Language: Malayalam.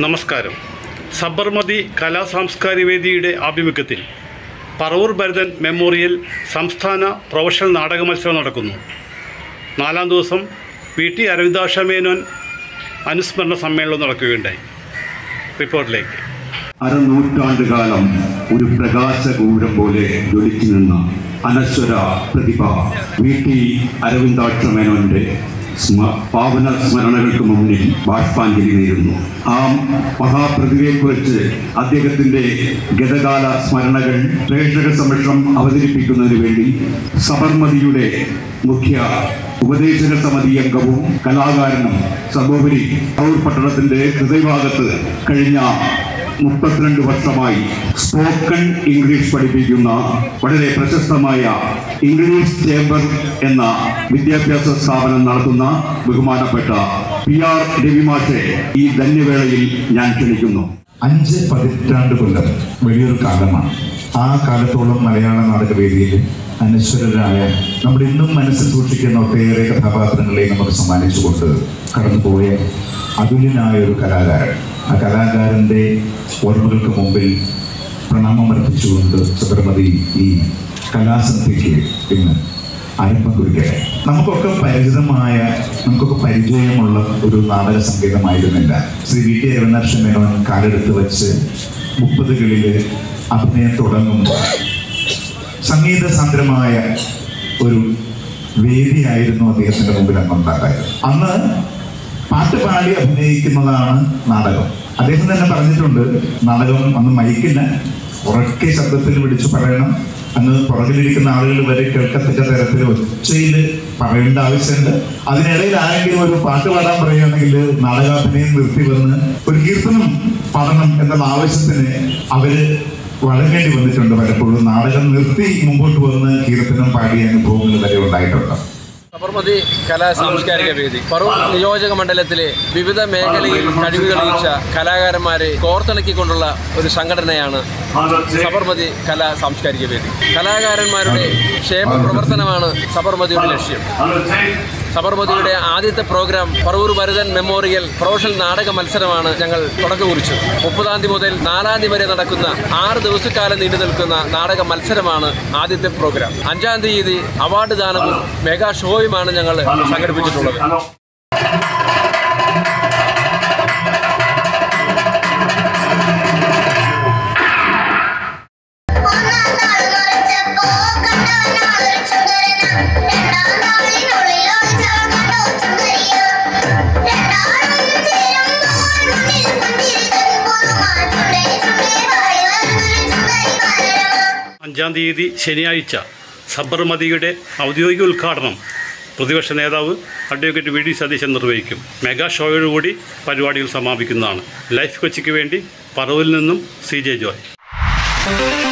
നമസ്കാരം സബർമതി കലാ സാംസ്കാരിക വേദിയുടെ ആഭിമുഖ്യത്തിൽ പറവൂർ ഭരതൻ മെമ്മോറിയൽ സംസ്ഥാന പ്രൊഫഷണൽ നാടക മത്സരം നടക്കുന്നു നാലാം ദിവസം വി ടി അരവിന്ദാക്ഷ മേനോൻ അനുസ്മരണ സമ്മേളനം നടക്കുകയുണ്ടായി റിപ്പോർട്ടിലേക്ക് അരനൂറ്റാണ്ടുകാലം ഒരു പ്രകാശഗൂഢം പോലെ ജ്വലിച്ചു നിന്ന അനശ്വര പ്രതിഭ വി ടി അരവിന്ദാക്ഷ മേനോന്റെ സ്മ പാവന സ്മരണകൾക്ക് മുന്നിൽ ബാഷ്പാഞ്ജലി നേരുന്നു ആ മഹാപ്രതിഭയെക്കുറിച്ച് അദ്ദേഹത്തിന്റെ ഗതകാല സ്മരണകൾ പ്രേക്ഷക സമക്ഷം അവതരിപ്പിക്കുന്നതിന് വേണ്ടി സബർമതിയുടെ മുഖ്യ ഉപദേശക സമിതി അംഗവും കലാകാരനും സർവോപരി കണ്ണൂർ പട്ടണത്തിന്റെ ഹൃദയഭാഗത്ത് കഴിഞ്ഞ മുപ്പത്തിരണ്ട് വർഷമായി സ്പോക്കൺ ഇംഗ്ലീഷ് പഠിപ്പിക്കുന്ന വളരെ പ്രശസ്തമായ ഇംഗ്ലീഷ് ചേംബർ എന്ന വിദ്യാഭ്യാസ സ്ഥാപനം നടത്തുന്ന ബഹുമാനപ്പെട്ട പി ആർ രവിമാഷെ ഈ ധന്യവേളയിൽ ഞാൻ ക്ഷണിക്കുന്നു അഞ്ച് പതിറ്റാണ്ട് കൊല്ലം വലിയൊരു കാലമാണ് ആ കാലത്തോളം മലയാള നാടകവേദിയിൽ അനശ്വരരായ നമ്മൾ ഇന്നും മനസ്സിൽ സൂക്ഷിക്കുന്ന ഒട്ടേറെ കഥാപാത്രങ്ങളെ നമുക്ക് സമ്മാനിച്ചുകൊണ്ട് കടന്നുപോയ അതുല്യനായ ഒരു കലാകാരൻ ആ കലാകാരൻ്റെ ഓർമ്മകൾക്ക് മുമ്പിൽ പ്രണാമമർപ്പിച്ചുകൊണ്ട് സബർമതി ഈ കലാസന്ധ്യയ്ക്ക് ഇന്ന് ആരംഭം കുറിക്കട്ടെ നമുക്കൊക്കെ പരിചിതമായ നമുക്കൊക്കെ പരിചയമുള്ള ഒരു നാടക സംഗീതമായിരുന്നില്ല ശ്രീ വി ടി രവീന്ദ്രനാഥ മേനോൻ കാലെടുത്ത് വെച്ച് മുപ്പതുകളിൽ അഭിനയം തുടങ്ങുമ്പോൾ സംഗീത സാന്ദ്രമായ ഒരു വേദിയായിരുന്നു അദ്ദേഹത്തിന്റെ മുമ്പിൽ അന്നുണ്ടായത് അന്ന് പാട്ട് പാടി അഭിനയിക്കുന്നതാണ് നാടകം അദ്ദേഹം തന്നെ പറഞ്ഞിട്ടുണ്ട് നാടകം അന്ന് മൈക്കില്ല ഉറക്കെ ശബ്ദത്തിൽ വിളിച്ചു പറയണം അന്ന് പുറകിലിരിക്കുന്ന ആളുകൾ വരെ കേൾക്കത്തക്ക തരത്തിൽ ഒച്ചയിൽ പറയേണ്ട ആവശ്യമുണ്ട് അതിനിടയിൽ ആരെങ്കിലും ഒരു പാട്ട് പാടാൻ പറയുകയാണെങ്കിൽ നാടകാഭിനയം നിർത്തി വന്ന് ഒരു കീർത്തനം പാടണം എന്നുള്ള ആവശ്യത്തിന് അവര് വഴങ്ങേണ്ടി വന്നിട്ടുണ്ട് പലപ്പോഴും നാടകം നിർത്തി മുമ്പോട്ട് വന്ന് കീർത്തനം പാടിയ അനുഭവങ്ങൾ വരെ ഉണ്ടായിട്ടുണ്ട് സബർമതി കലാ സാംസ്കാരിക വേദി പറവൂർ നിയോജക മണ്ഡലത്തിലെ വിവിധ മേഖലയിൽ കഴിവ് തെളിയിച്ച കലാകാരന്മാരെ കോർത്തിണക്കിക്കൊണ്ടുള്ള ഒരു സംഘടനയാണ് സബർമതി കലാ സാംസ്കാരിക വേദി കലാകാരന്മാരുടെ ക്ഷേമ പ്രവർത്തനമാണ് സബർമതിയുടെ ലക്ഷ്യം സബർമതിയുടെ ആദ്യത്തെ programme Paravur Bharathan memorial professional നാടക മത്സരമാണ് ഞങ്ങൾ തുടക്കം കുറിച്ചത് മുപ്പതാം തീയതി മുതൽ നാലാം തീയതി വരെ നടക്കുന്ന ആറ് ദിവസക്കാലം നീണ്ടു നിൽക്കുന്ന നാടക മത്സരമാണ് ആദ്യത്തെ പ്രോഗ്രാം അഞ്ചാം തീയതി അവാർഡ് ദാനവും മെഗാ ഷോയുമാണ് ഞങ്ങൾ സംഘടിപ്പിച്ചിട്ടുള്ളത് ഒന്നാം നാൾ മറിച്ചപ്പോ കണ്ടവനാളൊരു ചുങ്കരന രണ്ടാം നാളിനുള്ളിൽ ഒളിച്ചവൻ കണ്ടോ ചുങ്കരിയ രണ്ടാളും ചേരുമ്പോൾ മുന്നിൽ പുഞ്ചിരിതൻ പുതുമാ ചുണ്ടേ ചുണ്ടേ വായി വരുന്നൊരു ചുങ്കരി ബാലരമ അഞ്ചാം തീയതി ശനിയാഴ്ച സബർമതിയുടെ ഔദ്യോഗിക ഉദ്ഘാടനം പ്രതിപക്ഷ നേതാവ് അഡ്വക്കേറ്റ് വി ഡി സതീശൻ നിർവഹിക്കും മെഗാ ഷോയോടുകൂടി പരിപാടികൾ സമാപിക്കുന്നതാണ് ലൈഫ് കൊച്ചിക്ക് വേണ്ടി പറവിൽ നിന്നും സി ജെ ജോയ്